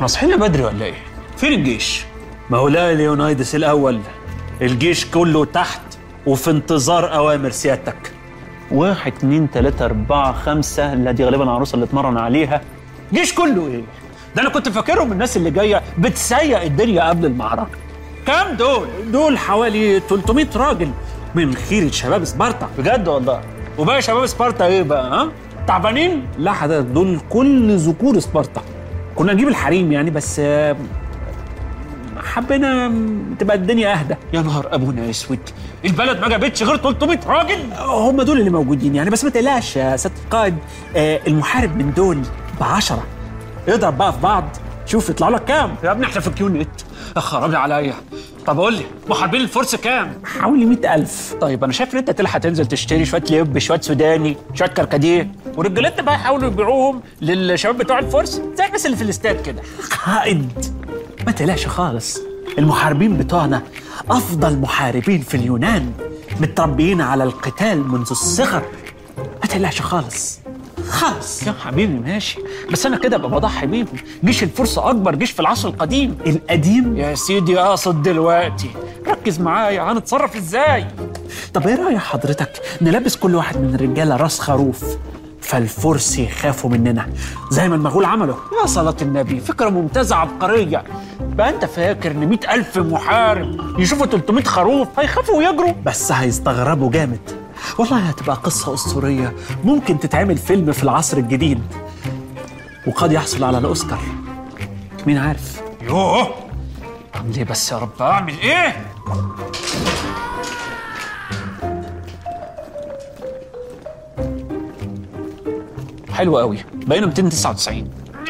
احنا صحينا بدري ولا ايه؟ فين الجيش؟ مولاي ليونايدس الأول الجيش كله تحت وفي انتظار أوامر سيادتك واحد اتنين تلاتة أربعة خمسة لا دي غالبا العروسة اللي اتمرن عليها جيش كله إيه؟ ده أنا كنت فاكرهم الناس اللي جاية بتسيق الدنيا قبل المعركة كام دول؟ دول حوالي 300 راجل من خيرة شباب سبارتا بجد والله وباقي شباب سبارتا ايه بقى ها؟ تعبانين؟ لا حضرتك دول كل ذكور سبارتا كنا نجيب الحريم يعني بس آه، حبينا تبقى الدنيا اهدى يا نهار ابونا اسود البلد ما جابتش غير 300 راجل هم دول اللي موجودين يعني بس ما تقلقش يا سياده القائد آه، المحارب من دول بعشرة اضرب بقى في بعض شوف يطلع لك كام يا ابني احنا في كيونت يا خرابي عليا طب قول لي محاربين الفرس كام؟ حوالي 100000 طيب انا شايف ان انت تلحق تنزل تشتري شويه لب شويه سوداني شويه كركديه ورجالتنا بقى يحاولوا يبيعوهم للشباب بتوع الفرس زي الناس اللي في الاستاد كده قائد ما تقلقش خالص المحاربين بتوعنا افضل محاربين في اليونان متربيين على القتال منذ الصغر ما تقلقش خالص خالص يا حبيبي ماشي بس انا كده ابقى بضحي بيهم جيش الفرس اكبر جيش في العصر القديم القديم يا سيدي اقصد دلوقتي ركز معايا هنتصرف ازاي طب ايه رايك حضرتك نلبس كل واحد من الرجاله راس خروف فالفرس يخافوا مننا زي ما المغول عملوا يا صلاة النبي فكرة ممتازة عبقرية بقى انت فاكر ان 100 ألف محارب يشوفوا 300 خروف هيخافوا ويجروا بس هيستغربوا جامد والله هتبقى قصة أسطورية ممكن تتعمل فيلم في العصر الجديد وقد يحصل على الأوسكار مين عارف يوه اعمل ايه بس يا رب اعمل ايه حلو قوي بقينا 299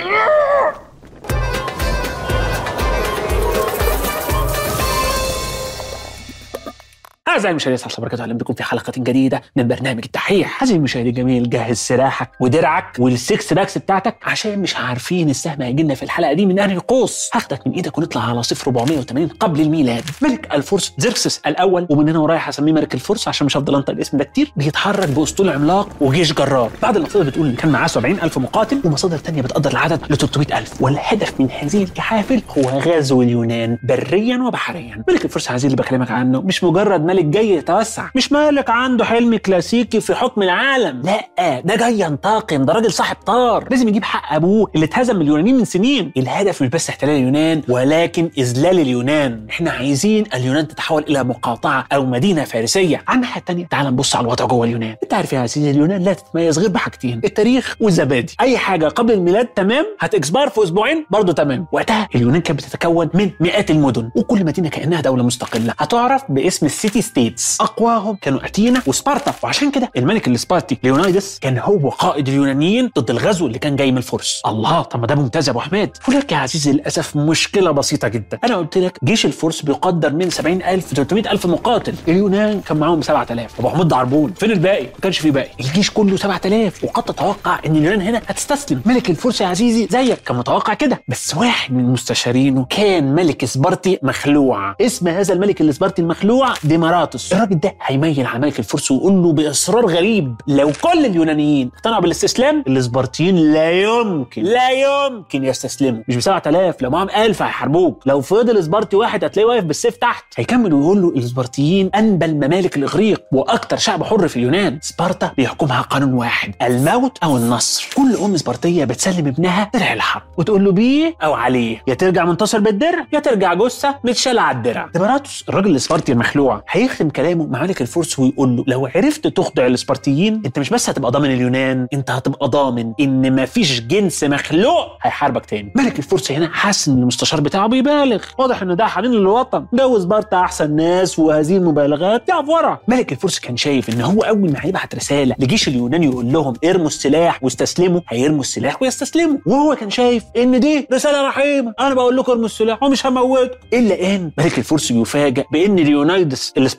أعزائي المشاهدين السلام عليكم أهلا بكم في حلقة جديدة من برنامج الدحيح عزيزي المشاهد الجميل جهز سلاحك ودرعك والسكس باكس بتاعتك عشان مش عارفين السهم هيجي لنا في الحلقة دي من أنهي قوس هاخدك من إيدك ونطلع على صفر 480 قبل الميلاد ملك الفرس زركسس الأول ومن هنا ورايح هسميه ملك الفرس عشان مش هفضل أنطق الاسم ده كتير بيتحرك بأسطول عملاق وجيش جرار بعض المصادر بتقول إن كان معاه 70000 مقاتل ومصادر تانية بتقدر العدد ل 300000 والهدف من هذه الكحافل هو غزو اليونان بريا وبحريا ملك الفرس عزيزي اللي بكلمك عنه مش مجرد ملك جاي يتوسع مش مالك عنده حلم كلاسيكي في حكم العالم لا ده جاي ينتقم ده راجل صاحب طار لازم يجيب حق ابوه اللي اتهزم من اليونانيين من سنين الهدف مش بس احتلال اليونان ولكن اذلال اليونان احنا عايزين اليونان تتحول الى مقاطعه او مدينه فارسيه على الناحيه الثانيه تعال نبص على الوضع جوه اليونان انت عارف يا عزيزي اليونان لا تتميز غير بحاجتين التاريخ والزبادي اي حاجه قبل الميلاد تمام هتكسبار في اسبوعين برضه تمام وقتها اليونان كانت بتتكون من مئات المدن وكل مدينه كانها دوله مستقله هتعرف باسم السيتي ستيتس اقواهم كانوا اثينا وسبارتا وعشان كده الملك السبارتي ليونايدس كان هو قائد اليونانيين ضد الغزو اللي كان جاي من الفرس الله طب ما ده ممتاز يا ابو حميد هناك يا عزيزي للاسف مشكله بسيطه جدا انا قلت لك جيش الفرس بيقدر من 70000 ل 300000 مقاتل اليونان كان معاهم 7000 ابو حميد ده عربون فين الباقي ما كانش في باقي الجيش كله 7000 وقد تتوقع ان اليونان هنا هتستسلم ملك الفرس يا عزيزي زيك كان متوقع كده بس واحد من مستشارينه كان ملك سبارتي مخلوع اسم هذا الملك السبارتي المخلوع ديماراتوس الراجل ده هيميل على ملك الفرس ويقول له باصرار غريب لو كل اليونانيين اقتنعوا بالاستسلام السبارتيين لا يمكن لا يمكن يستسلموا مش ب 7000 لو معاهم 1000 هيحاربوك لو فضل سبارتي واحد هتلاقيه واقف بالسيف تحت هيكمل ويقول له السبارتيين انبى الممالك الاغريق واكتر شعب حر في اليونان سبارتا بيحكمها قانون واحد الموت او النصر كل ام سبارتيه بتسلم ابنها درع الحرب وتقول له بيه او عليه يا ترجع منتصر بالدرع يا ترجع جثه متشالة على الدرع ديماراتوس الراجل السبارتي المخلوع هيختم كلامه مع ملك الفرس ويقول له لو عرفت تخضع السبارتيين انت مش بس هتبقى ضامن اليونان انت هتبقى ضامن ان مفيش جنس مخلوق هيحاربك تاني ملك الفرس هنا حاسس ان المستشار بتاعه بيبالغ واضح ان ده حنين للوطن جو سبارتا احسن ناس وهذه المبالغات دي افوره ملك الفرس كان شايف ان هو اول ما هيبعت رساله لجيش اليونان يقول لهم ارموا السلاح واستسلموا هيرموا السلاح ويستسلموا وهو كان شايف ان دي رساله رحيمه انا بقول لكم ارموا السلاح ومش هموتكم الا ان ملك الفرس بيفاجئ بان ليونايدس السبارتي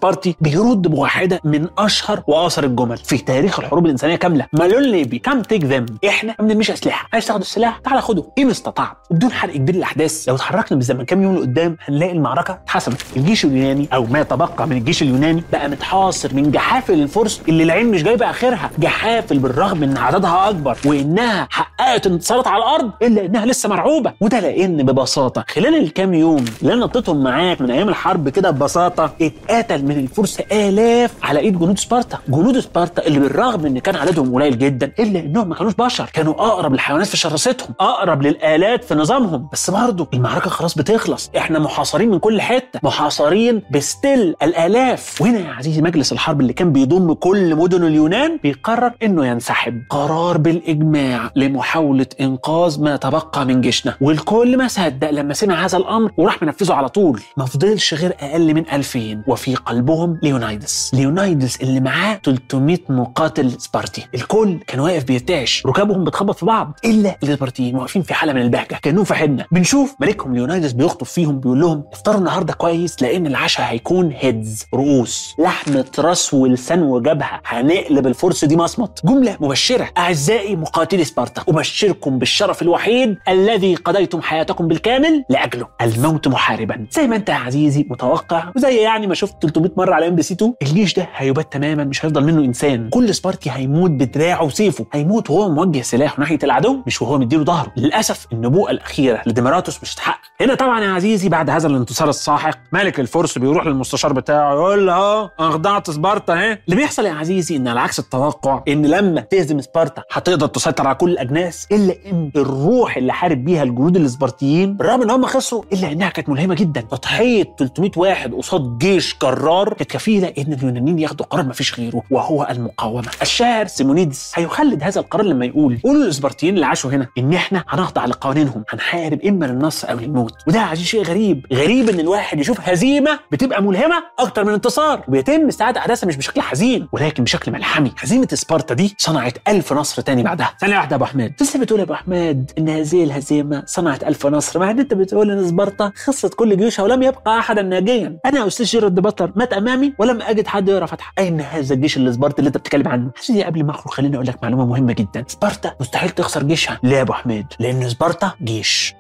سبارتي بيرد بواحده من اشهر واثر الجمل في تاريخ الحروب الانسانيه كامله مالون ليبي كام تيك ذم احنا ما بنرميش اسلحه عايز تاخد السلاح تعال خده ان استطعت وبدون حرق كبير الاحداث لو اتحركنا بالزمن كام يوم لقدام هنلاقي المعركه اتحسمت الجيش اليوناني او ما تبقى من الجيش اليوناني بقى متحاصر من جحافل الفرس اللي العين مش جايبه اخرها جحافل بالرغم ان عددها اكبر وانها حققت انتصارات على الارض الا انها لسه مرعوبه وده لان ببساطه خلال الكام يوم اللي انا نطيتهم معاك من ايام الحرب كده ببساطه اتقتل من الفرس الاف على ايد جنود سبارتا جنود سبارتا اللي بالرغم ان كان عددهم قليل جدا الا انهم ما كانوش بشر كانوا اقرب للحيوانات في شراستهم اقرب للالات في نظامهم بس برضه المعركه خلاص بتخلص احنا محاصرين من كل حته محاصرين بستيل الالاف وهنا يا عزيزي مجلس الحرب اللي كان بيضم كل مدن اليونان بيقرر انه ينسحب قرار بالاجماع لمحاوله انقاذ ما تبقى من جيشنا والكل ما صدق لما سمع هذا الامر وراح منفذه على طول ما فضلش غير اقل من 2000 وفي قلبهم ليونايدس ليونايدس اللي معاه 300 مقاتل سبارتي الكل كان واقف بيرتعش ركابهم بتخبط في بعض الا السبارتيين واقفين في حاله من البهجه كانهم في حضنه بنشوف ملكهم ليونايدس بيخطب فيهم بيقول لهم افطروا النهارده كويس لان العشاء هيكون هيدز رؤوس لحمه راس ولسان وجبهه هنقلب الفرس دي مصمت جمله مبشره اعزائي مقاتلي سبارتا ابشركم بالشرف الوحيد الذي قضيتم حياتكم بالكامل لاجله الموت محاربا زي ما انت يا عزيزي متوقع وزي يعني ما شفت 300 مره على ام بي سي 2 الجيش ده هيبات تماما مش هيفضل منه انسان كل سبارتي هيموت بدراعه وسيفه هيموت وهو موجه سلاحه ناحيه العدو مش وهو مديله ظهره للاسف النبوءه الاخيره لديميراتوس مش هتحقق هنا طبعا يا عزيزي بعد هذا الانتصار الساحق ملك الفرس بيروح للمستشار بتاعه يقول له اهو اخضعت سبارتا اهي اللي بيحصل يا عزيزي ان على عكس التوقع ان لما تهزم سبارتا هتقدر تسيطر على كل الاجناس الا ان الروح اللي حارب بيها الجنود الاسبرتيين بالرغم ان هم خسروا الا انها كانت ملهمه جدا تضحيه 300 واحد قصاد جيش جرار كانت كفيله ان اليونانيين ياخدوا قرار ما فيش غيره وهو المقاومه الشاعر سيمونيدس هيخلد هذا القرار لما يقول قولوا للاسبرتيين اللي عاشوا هنا ان احنا هنخضع لقوانينهم هنحارب اما للنصر او للموت وده يا عزيزي شيء غريب غريب ان الواحد يشوف هزيمه بتبقى ملهمه اكتر من انتصار وبيتم استعاده احداثها مش بشكل حزين ولكن بشكل ملحمي هزيمه سبارتا دي صنعت ألف نصر تاني بعدها ثانيه واحده يا ابو حماد لسه بتقول يا ابو حماد ان هذه الهزيمه صنعت ألف نصر مع ان انت بتقول ان سبارتا خسرت كل جيوشها ولم يبقى احدا ناجيا انا يا استاذ جيرارد بطر مات امامي ولم اجد حد يقرا فتحه اين هذا الجيش اللي سبارتا اللي انت بتتكلم عنه سيدي قبل ما اخرج خليني اقول لك معلومه مهمه جدا سبارتا مستحيل تخسر جيشها ليه يا ابو حماد لان سبارتا جيش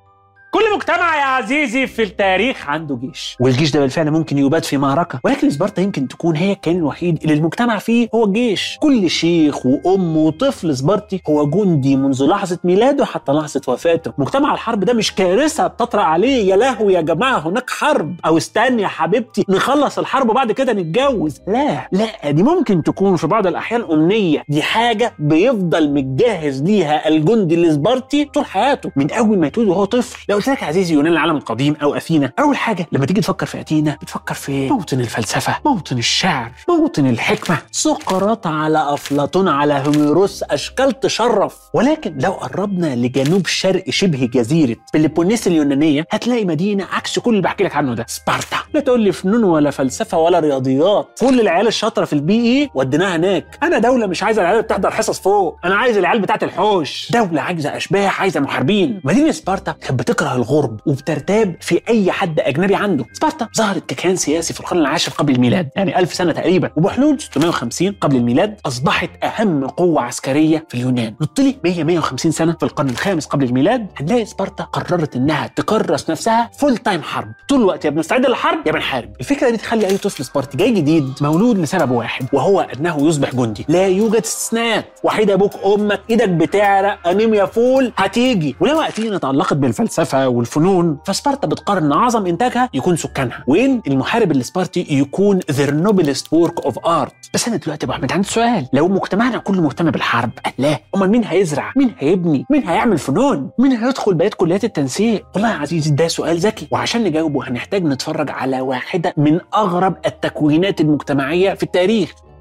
كل مجتمع يا عزيزي في التاريخ عنده جيش والجيش ده بالفعل ممكن يبات في معركة ولكن سبارتا يمكن تكون هي الكيان الوحيد اللي المجتمع فيه هو الجيش كل شيخ وأم وطفل سبارتي هو جندي منذ لحظة ميلاده حتى لحظة وفاته مجتمع الحرب ده مش كارثة بتطرأ عليه يا لهوي يا جماعة هناك حرب أو استني يا حبيبتي نخلص الحرب وبعد كده نتجوز لا لا دي ممكن تكون في بعض الأحيان أمنية دي حاجة بيفضل متجهز ليها الجندي السبارتي طول حياته من أول ما يتولد وهو طفل لو قلت لك يا عزيزي يونان العالم القديم او اثينا اول حاجه لما تيجي تفكر في اثينا بتفكر في موطن الفلسفه موطن الشعر موطن الحكمه سقراط على افلاطون على هوميروس اشكال تشرف ولكن لو قربنا لجنوب شرق شبه جزيره بليبونيس اليونانيه هتلاقي مدينه عكس كل اللي بحكي لك عنه ده سبارتا لا تقول لي فنون ولا فلسفه ولا رياضيات كل العيال الشاطره في البي اي وديناها هناك انا دوله مش عايزه العيال بتحضر حصص فوق انا عايز العيال بتاعت الحوش دوله عايزه اشباح عايزه محاربين مدينه سبارتا كانت بتكره الغرب وبترتاب في اي حد اجنبي عنده سبارتا ظهرت ككيان سياسي في القرن العاشر قبل الميلاد يعني ألف سنه تقريبا وبحلول 650 قبل الميلاد اصبحت اهم قوه عسكريه في اليونان نط لي 100 150 سنه في القرن الخامس قبل الميلاد هنلاقي سبارتا قررت انها تكرس نفسها فول تايم حرب طول الوقت يا بنستعد للحرب يا بنحارب الفكره دي تخلي اي طفل سبارتي جاي جديد مولود لسبب واحد وهو انه يصبح جندي لا يوجد استثناءات وحيد ابوك امك ايدك بتعرق انيميا فول هتيجي ولو اثينا تعلقت بالفلسفه والفنون فسبارتا بتقرر ان اعظم انتاجها يكون سكانها وين المحارب السبارتي يكون their noblest work of art بس انا دلوقتي يا ابو احمد عندي سؤال لو مجتمعنا كله مهتم بالحرب لا امال مين هيزرع مين هيبني مين هيعمل فنون مين هيدخل بقيه كليات التنسيق والله يا عزيزي ده سؤال ذكي وعشان نجاوبه هنحتاج نتفرج على واحده من اغرب التكوينات المجتمعيه في التاريخ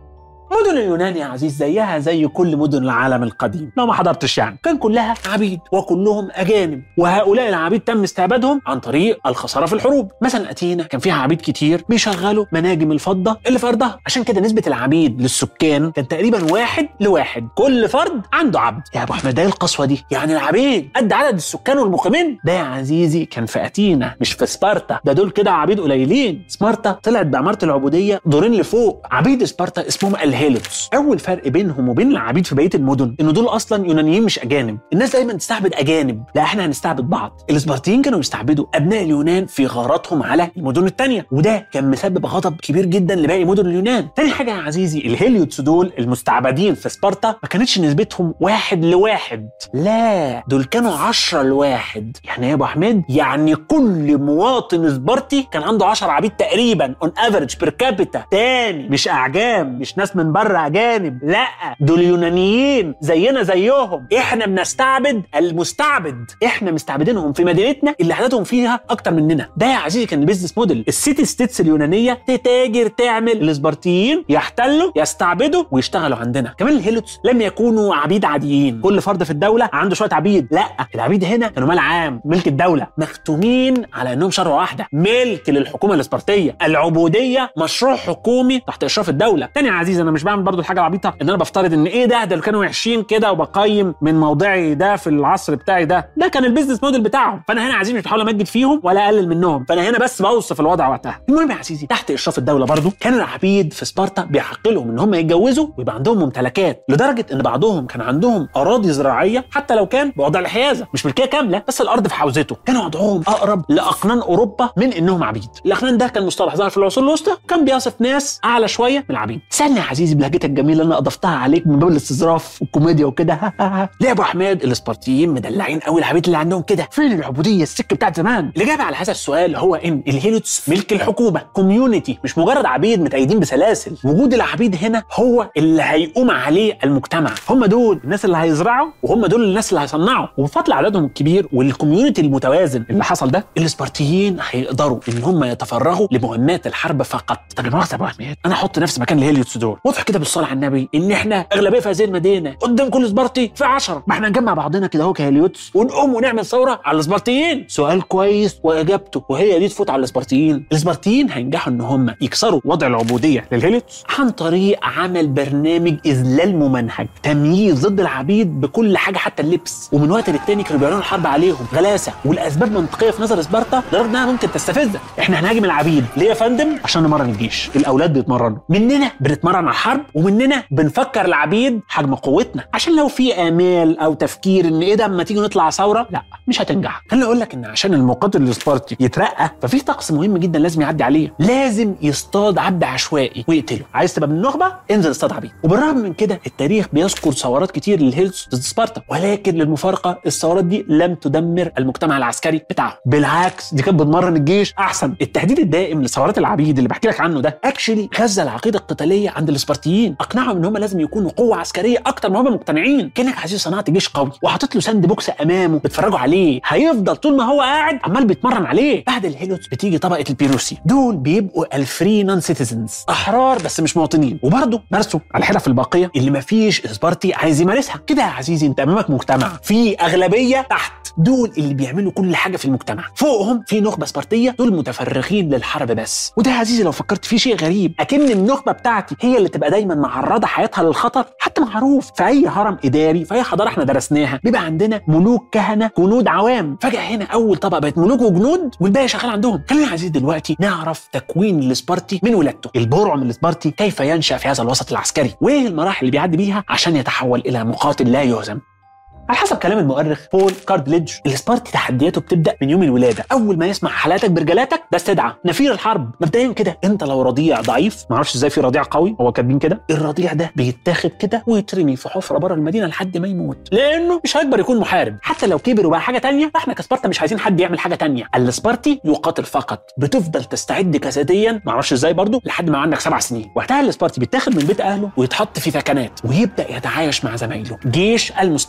مدن اليونان يا عزيز زيها زي كل مدن العالم القديم لو ما حضرتش يعني كان كلها عبيد وكلهم اجانب وهؤلاء العبيد تم استعبادهم عن طريق الخساره في الحروب مثلا اتينا كان فيها عبيد كتير بيشغلوا مناجم الفضه اللي في ارضها عشان كده نسبه العبيد للسكان كان تقريبا واحد لواحد كل فرد عنده عبد يا ابو احمد ده إيه القسوه دي يعني العبيد قد عدد السكان والمقيمين ده يا عزيزي كان في اتينا مش في سبارتا ده دول كده عبيد قليلين سبارتا طلعت بعماره العبوديه دورين لفوق عبيد سبارتا اسمهم الهيلوتس اول فرق بينهم وبين العبيد في بقيه المدن ان دول اصلا يونانيين مش اجانب الناس دايما تستعبد اجانب لا احنا هنستعبد بعض السبارتيين كانوا بيستعبدوا ابناء اليونان في غاراتهم على المدن التانية وده كان مسبب غضب كبير جدا لباقي مدن اليونان تاني حاجه يا عزيزي الهيليوتس دول المستعبدين في سبارتا ما كانتش نسبتهم واحد لواحد لا دول كانوا عشرة لواحد يعني إيه يا ابو حميد يعني كل مواطن سبارتي كان عنده 10 عبيد تقريبا اون افريج بير كابيتا تاني مش اعجام مش ناس من بره اجانب لا دول يونانيين زينا زيهم احنا بنستعبد المستعبد احنا مستعبدينهم في مدينتنا اللي عددهم فيها اكتر مننا ده يا عزيزي كان البيزنس موديل السيتي ستيتس اليونانيه تتاجر تعمل السبارتيين يحتلوا يستعبدوا ويشتغلوا عندنا كمان الهيلوتس لم يكونوا عبيد عاديين كل فرد في الدوله عنده شويه عبيد لا العبيد هنا كانوا مال عام ملك الدوله مختومين على انهم شروه واحده ملك للحكومه الاسبرتيه العبوديه مشروع حكومي تحت اشراف الدوله تاني يا عزيزي انا مش بعمل برضو الحاجه العبيطه ان انا بفترض ان ايه ده ده اللي كانوا وحشين كده وبقيم من موضعي ده في العصر بتاعي ده ده كان البيزنس موديل بتاعهم فانا هنا يا عزيزي مش بحاول امجد فيهم ولا اقلل منهم فانا هنا بس بوصف الوضع وقتها المهم يا عزيزي تحت اشراف الدوله برضو كان العبيد في سبارتا بيعقلهم ان هم يتجوزوا ويبقى عندهم ممتلكات لدرجه ان بعضهم كان عندهم اراضي زراعيه حتى لو كان بوضع الحيازه مش ملكيه كامله بس الارض في حوزته كانوا وضعهم اقرب لاقنان اوروبا من انهم عبيد الاقنان ده كان مصطلح ظهر في العصور الوسطى كان بيصف ناس اعلى شويه من العبيد سالني يا عزيزي بلهجتك الجميله اللي انا اضفتها عليك من باب الاستظراف والكوميديا وكده ليه يا ابو حماد الاسبرتيين مدلعين قوي العبيد اللي عندهم كده فين العبوديه السك بتاعت زمان الاجابه على هذا السؤال هو ان الهيلوتس ملك الحكومه كوميونتي مش مجرد عبيد متأيدين بسلاسل وجود العبيد هنا هو اللي هيقوم عليه المجتمع هم دول الناس اللي هيزرعوا وهم دول الناس اللي هيصنعوا وبفضل عددهم الكبير والكوميونتي المتوازن اللي حصل ده الاسبرتيين هيقدروا ان هم يتفرغوا لمهمات الحرب فقط طب يا مؤاخذه يا ابو حميد انا احط نفسي مكان الهيليوتس دول واضح كده بالصلاه على النبي ان احنا اغلبيه في هذه المدينه قدام كل سبارتي في 10 ما احنا نجمع بعضنا كده اهو كهيليوتس ونقوم ونعمل ثوره على الاسبرتيين سؤال كويس واجابته وهي دي تفوت على الاسبرتيين الاسبرتيين هينجحوا ان هم يكسروا وضع العبوديه للهيليوتس عن طريق عمل برنامج اذلال ممنهج تمييز ضد العبيد بكل حاجه حتى اللبس ومن وقت للتاني كانوا بيعلنوا الحرب عليهم غلاسه والاسباب منطقيه في نظر سبارتا لدرجه انها ممكن تستفزك احنا هنهاجم العبيد ليه يا فندم عشان نمرن الجيش الاولاد بيتمرنوا مننا بنتمرن على الحرب ومننا بنفكر العبيد حجم قوتنا عشان لو في امال او تفكير ان ايه ده اما تيجي نطلع ثوره لا مش هتنجح خليني اقول لك ان عشان المقاتل السبارتي يترقى ففي طقس مهم جدا لازم يعدي عليه لازم يصطاد عبد عشوائي ويقتله عايز تبقى من النخبه انزل اصطاد عبيد وبالرغم من كده التاريخ بيذكر ثورات كتير للهيلز ضد سبارتا ولكن للمفارقه الثورات دي لم تدمر المجتمع العسكري بتاعهم بالعكس دي كانت بتمرن الجيش احسن التهديد الدائم لثورات العبيد اللي بحكي لك عنه ده اكشلي غذى العقيده القتاليه عند الاسبرتيين اقنعهم ان هم لازم يكونوا قوه عسكريه اكتر ما هم مقتنعين كانك عايز صناعه جيش قوي وحاطط له ساند بوكس امامه بيتفرجوا عليه هيفضل طول ما هو قاعد عمال بيتمرن عليه بعد الهيلوتس بتيجي طبقه البيروسي دول بيبقوا الفري نون سيتيزنز احرار بس مش مواطنين وبرضه مارسوا على الحرف الباقيه اللي ما فيش سبارتي عايز يمارسها كده يا عزيزي انت امامك مجتمع في اغلبيه تحت دول اللي بيعملوا كل حاجه في المجتمع فوقهم في نخبه سبارتيه دول متفرغين للحرب بس وده يا عزيزي لو فكرت فيه شيء غريب اكن النخبه بتاعتي هي اللي تبقى دايما معرضه حياتها للخطر حتى معروف في اي هرم اداري في اي حضاره احنا درسناها بيبقى عندنا ملوك كهنه جنود عوام فجاه هنا اول طبقه بقت ملوك وجنود والباقي شغال عندهم خلينا يا عزيزي دلوقتي نعرف تكوين السبارتي من ولادته البرع من السبارتي كيف ينشا في هذا الوسط العسكري وايه المراحل اللي بيعدي بيها عشان يتحول الى مقاتل لا يهزم على حسب كلام المؤرخ بول كاردليدج السبارتي تحدياته بتبدا من يوم الولاده اول ما يسمع حالاتك برجلاتك ده استدعى نفير الحرب مبدئيا كده انت لو رضيع ضعيف ما اعرفش ازاي في رضيع قوي هو كاتبين كده الرضيع ده بيتاخد كده ويترمي في حفره بره المدينه لحد ما يموت لانه مش هيكبر يكون محارب حتى لو كبر وبقى حاجه تانية فاحنا كسبارتا مش عايزين حد يعمل حاجه تانية السبارتي يقاتل فقط بتفضل تستعد جسديا ما اعرفش ازاي برضه لحد ما عندك سبع سنين وقتها السبارتي بيتاخد من بيت اهله ويتحط في ثكنات ويبدا يتعايش مع زمايله جيش المستقبل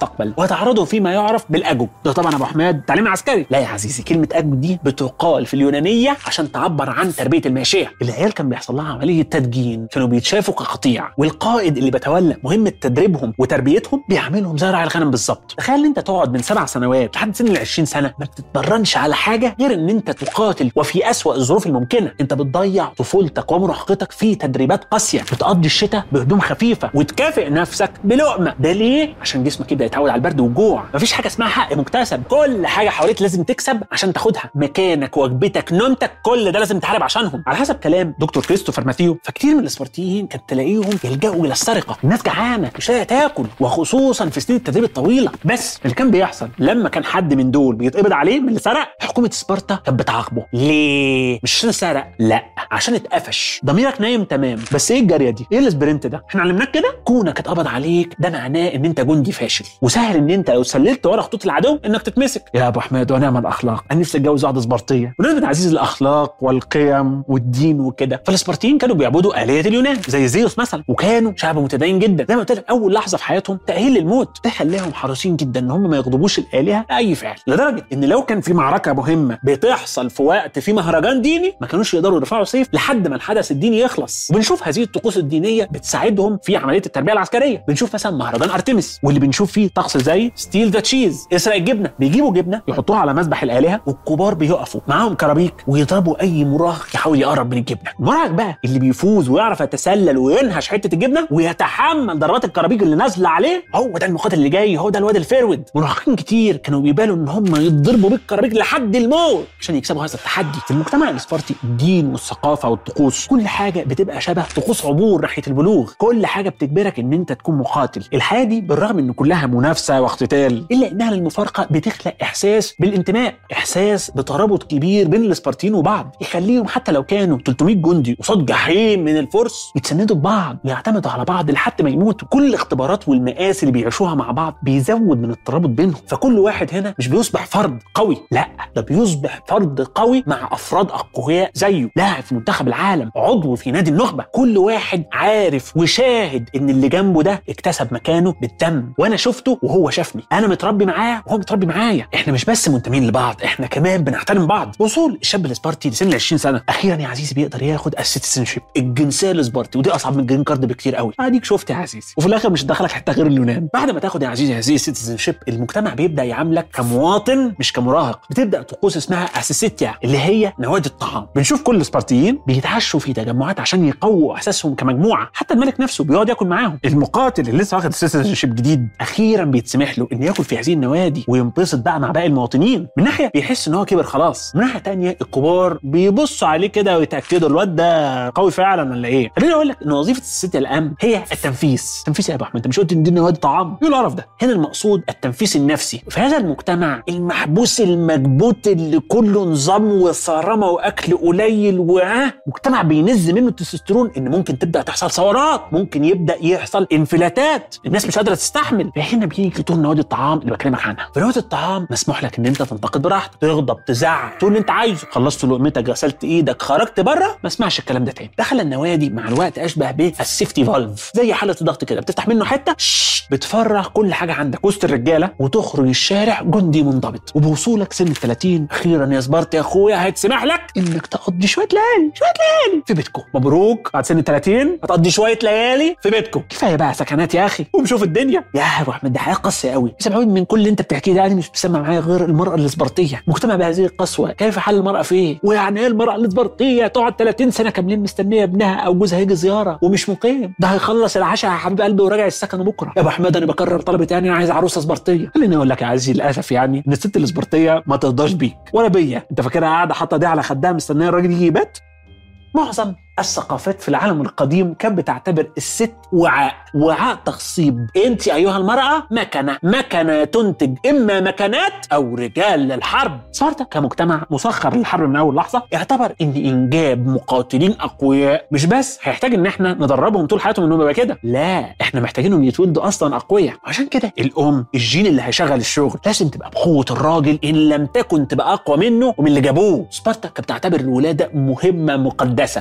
وتعرضهم فيما يعرف بالاجو ده طبعا يا ابو حماد تعليم عسكري لا يا عزيزي كلمه اجو دي بتقال في اليونانيه عشان تعبر عن تربيه الماشيه العيال كان بيحصل لها عمليه تدجين كانوا بيتشافوا كقطيع والقائد اللي بيتولى مهمه تدريبهم وتربيتهم بيعملهم زي راعي الغنم بالظبط تخيل ان انت تقعد من سبع سنوات لحد سن ال 20 سنه ما بتتمرنش على حاجه غير ان انت تقاتل وفي اسوأ الظروف الممكنه انت بتضيع طفولتك ومراهقتك في تدريبات قاسيه بتقضي الشتاء بهدوم خفيفه وتكافئ نفسك بلقمه ده ليه عشان جسمك يبدا يتعود على البرد والجوع مفيش حاجه اسمها حق مكتسب كل حاجه حواليك لازم تكسب عشان تاخدها مكانك وجبتك نومتك كل ده لازم تحارب عشانهم على حسب كلام دكتور كريستوفر ماثيو فكتير من الاسبرتيين كانت تلاقيهم يلجأوا الى السرقه الناس جعانه مش لاقيه تاكل وخصوصا في سنين التدريب الطويله بس اللي كان بيحصل لما كان حد من دول بيتقبض عليه من اللي سرق حكومه سبارتا كانت بتعاقبه ليه مش عشان سرق لا عشان اتقفش ضميرك نايم تمام بس ايه الجاريه دي ايه السبرنت ده احنا علمناك كده كونك اتقبض عليك ده معناه ان انت جندي فاشل وسهل ان انت لو سللت ورا خطوط العدو انك تتمسك يا ابو حماد ونعم الاخلاق انا نفسي اتجوز واحده سبارتيه ونسبه عزيز الاخلاق والقيم والدين وكده فالسبارتيين كانوا بيعبدوا الهه اليونان زي زيوس مثلا وكانوا شعب متدين جدا زي ما قلت لك اول لحظه في حياتهم تاهيل للموت ده خلاهم حريصين جدا ان هم ما يغضبوش الالهه لاي فعل لدرجه ان لو كان في معركه مهمه بتحصل في وقت في مهرجان ديني ما كانوش يقدروا يرفعوا سيف لحد ما الحدث الديني يخلص وبنشوف هذه الطقوس الدينيه بتساعدهم في عمليه التربيه العسكريه بنشوف مثلا مهرجان ارتمس واللي بنشوف فيه طقس زي ستيل ذا تشيز اسرق الجبنه بيجيبوا جبنه يحطوها على مذبح الالهه والكبار بيقفوا معاهم كرابيك ويضربوا اي مراهق يحاول يقرب من الجبنه المراهق بقى اللي بيفوز ويعرف يتسلل وينهش حته الجبنه ويتحمل ضربات الكرابيك اللي نازله عليه هو ده المقاتل اللي جاي هو ده الواد الفيرود مراهقين كتير كانوا بيبالوا ان هم يتضربوا بالكرابيك لحد الموت عشان يكسبوا هذا التحدي في المجتمع الاسبرتي الدين والثقافه والطقوس كل حاجه بتبقى شبه طقوس عبور ناحيه البلوغ كل حاجه بتجبرك ان انت تكون مقاتل الحياه دي بالرغم ان كلها منافسه واقتتال الا انها للمفارقه بتخلق احساس بالانتماء احساس بترابط كبير بين الاسبرتيين وبعض يخليهم حتى لو كانوا 300 جندي قصاد جحيم من الفرس يتسندوا ببعض ويعتمدوا على بعض لحد ما يموتوا كل الاختبارات والمآسي اللي بيعيشوها مع بعض بيزود من الترابط بينهم فكل واحد هنا مش بيصبح فرد قوي لا ده بيصبح فرد قوي مع افراد اقوياء زيه لاعب في منتخب العالم عضو في نادي النخبه كل واحد عارف وشاهد ان اللي جنبه ده اكتسب مكانه بالدم وانا شفته وهو شافني انا متربي معاه وهو متربي معايا احنا مش بس منتمين لبعض احنا كمان بنحترم بعض وصول الشاب الاسبارتي لسن 20 سنه اخيرا يا عزيزي بيقدر ياخد السيتيزن شيب الجنسيه الاسبارتي ودي اصعب من الجرين كارد بكتير قوي اديك شفت يا عزيزي وفي الاخر مش هتدخلك حتى غير اليونان بعد ما تاخد يا عزيزي هذه السيتيزن شيب المجتمع بيبدا يعاملك كمواطن مش كمراهق بتبدا طقوس اسمها اسيسيتيا اللي هي نوادي الطعام بنشوف كل الاسبارتيين بيتعشوا في تجمعات عشان يقووا احساسهم كمجموعه حتى الملك نفسه بيقعد ياكل معاهم المقاتل اللي لسه واخد السيتيزن شيب جديد اخيرا بيتسمح له انه ياكل في هذه النوادي وينبسط بقى مع باقي المواطنين من ناحيه بيحس ان هو كبر خلاص من ناحيه تانية الكبار بيبصوا عليه كده ويتاكدوا الواد ده قوي فعلا ولا ايه خليني اقول لك ان وظيفه الست الام هي التنفيذ تنفيذ يا ابو احمد انت مش قلت ان دي نوادي طعام ايه القرف ده هنا المقصود التنفيذ النفسي في هذا المجتمع المحبوس المكبوت اللي كله نظام وصرامه واكل قليل واه مجتمع بينز منه التستوستيرون ان ممكن تبدا تحصل ثورات ممكن يبدا يحصل انفلاتات الناس مش قادره تستحمل فهنا بيجي دور نوادي الطعام اللي بكلمك عنها في نوادي الطعام مسموح لك ان انت تنتقد براحتك تغضب تزعق تقول اللي انت عايزه خلصت لقمتك غسلت ايدك خرجت بره ما اسمعش الكلام ده تاني دخل النوادي مع الوقت اشبه بالسيفتي فالف زي حاله الضغط كده بتفتح منه حته شش، بتفرغ كل حاجه عندك وسط الرجاله وتخرج الشارع جندي منضبط وبوصولك سن ال 30 اخيرا يا سبارت يا اخويا هيتسمح لك انك تقضي شويه ليالي شويه ليالي في بيتكم مبروك بعد سن ال 30 هتقضي شويه ليالي في بيتكم كفايه بقى سكنات يا اخي وبشوف الدنيا يا ابو احمد ده حياه قاسيه قوي سامعوني من كل اللي انت بتحكيه ده يعني مش بسمع معايا غير المراه الاسبرطيه مجتمع بهذه القسوه كيف حل المراه فيه ويعني ايه المراه الاسبرطيه تقعد 30 سنه كاملين مستنيه ابنها او جوزها يجي زياره ومش مقيم ده هيخلص العشاء يا حبيب قلبي وراجع السكن بكره يا ابو احمد انا بكرر طلبي تاني انا عايز عروسه اسبرطيه خليني اقول لك يا عزيزي للاسف يعني ان الست الاسبرطيه ما ترضاش بيك ولا بيا انت فاكرها قاعده حاطه دي على خدها مستنيه الراجل يجي يبات معظم الثقافات في العالم القديم كانت بتعتبر الست وعاء وعاء تخصيب انت ايها المراه مكنه مكنه تنتج اما مكنات او رجال للحرب سبارتا كمجتمع مسخر للحرب من اول لحظه اعتبر ان انجاب مقاتلين اقوياء مش بس هيحتاج ان احنا ندربهم طول حياتهم انهم يبقى كده لا احنا محتاجينهم يتولدوا اصلا اقوياء عشان كده الام الجين اللي هيشغل الشغل لازم تبقى بقوه الراجل ان لم تكن تبقى اقوى منه ومن اللي جابوه سبارتا كانت بتعتبر الولاده مهمه مقدسه لدرجه ان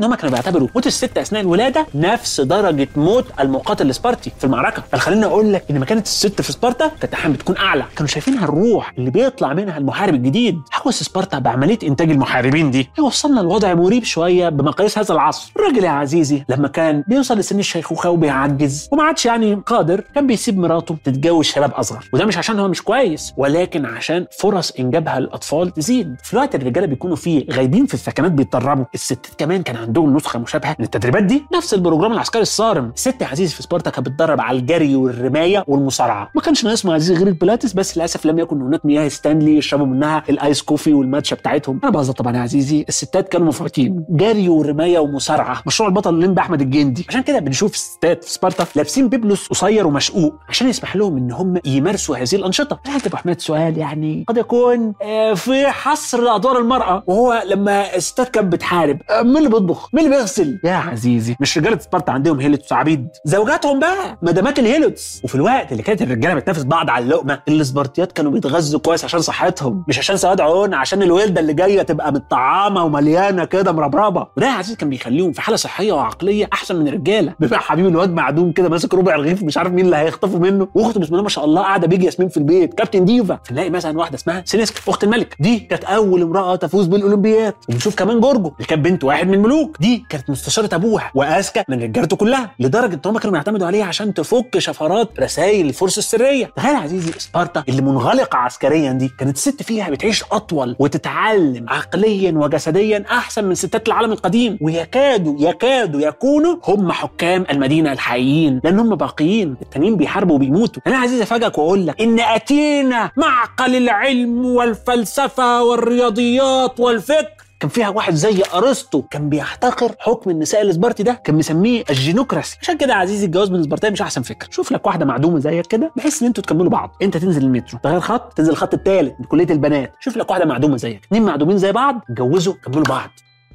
هم كانوا بيعتبروا موت الست اثناء الولاده نفس درجه موت المقاتل السبارتي في المعركه بل خليني اقول لك ان مكانه الست في سبارتا كانت احيانا بتكون اعلى كانوا شايفينها الروح اللي بيطلع منها المحارب الجديد حوس سبارتا بعمليه انتاج المحاربين دي يوصلنا لوضع مريب شويه بمقاييس هذا العصر الراجل يا عزيزي لما كان بيوصل لسن الشيخوخه وبيعجز وما عادش يعني قادر كان بيسيب مراته تتجوز شباب اصغر وده مش عشان هو مش كويس ولكن عشان فرص انجابها للاطفال تزيد في الوقت الرجاله بيكونوا فيه غايبين في الثكنات بيتدربوا الستات كمان كان عندهم نسخه مشابهه من التدريبات دي نفس البروجرام العسكري الصارم الست يا عزيزي في سبارتا كانت بتدرب على الجري والرمايه والمصارعه ما كانش ناقصهم يا عزيزي غير البلاتس بس للاسف لم يكن هناك مياه ستانلي يشربوا منها الايس كوفي والماتشا بتاعتهم انا بهزر طبعا يا عزيزي الستات كانوا مفعوتين جري ورمايه ومصارعه مشروع البطل الليمبي احمد الجندي عشان كده بنشوف الستات في سبارتا لابسين بيبلوس قصير ومشقوق عشان يسمح لهم ان هم يمارسوا هذه الانشطه هل ابو حماد سؤال يعني قد يكون آه، في حصر ادوار المراه وهو لما الستات كانت بتحارب آه، مين اللي بيطبخ مين اللي بيغسل يا عزيزي مش رجاله سبارتا عندهم هيلتس وعبيد زوجاتهم بقى مدامات الهيلتس وفي الوقت اللي كانت الرجاله بتنافس بعض على اللقمه السبارتيات كانوا بيتغذوا كويس عشان صحتهم مش عشان سواد عون عشان الولده اللي جايه تبقى متطعمه ومليانه كده مربربه وده يا عزيزي كان بيخليهم في حاله صحيه وعقليه احسن من الرجاله بيبقى حبيبي الواد معدوم كده ماسك ربع رغيف مش عارف مين اللي هيخطفه منه واخته بسم الله ما شاء الله قاعده بيجي ياسمين في البيت كابتن ديفا فنلاقي مثلا واحده اسمها سينيسكا اخت الملك دي كانت اول امراه تفوز بالاولمبياد وبنشوف كمان جورجو اللي كانت بنت واحد من الملوك دي كانت مستشاره ابوها واذكى من رجالته كلها لدرجه ان هم كانوا بيعتمدوا عليها عشان تفك شفرات رسائل الفرس السريه تخيل يا عزيزي سبارتا اللي منغلقه عسكريا دي كانت الست فيها بتعيش اطول وتتعلم عقليا وجسديا احسن من ستات العالم القديم ويكادوا يكادوا يكونوا هم حكام المدينه الحقيقيين لان هم باقيين التانيين بيحاربوا وبيموتوا انا عايز افاجئك واقول لك ان اتينا معقل العلم والفلسفه والرياضيات والفكر كان فيها واحد زي ارسطو كان بيحتقر حكم النساء الاسبرتي ده كان مسميه الجينوكراسي عشان كده يا عزيزي الجواز من الاسبرتيه مش احسن فكره شوف لك واحده معدومه زيك كده بحيث ان انتوا تكملوا بعض انت تنزل المترو تغير خط تنزل الخط الثالث من كليه البنات شوف لك واحده معدومه زيك اتنين معدومين زي بعض اتجوزوا كملوا بعض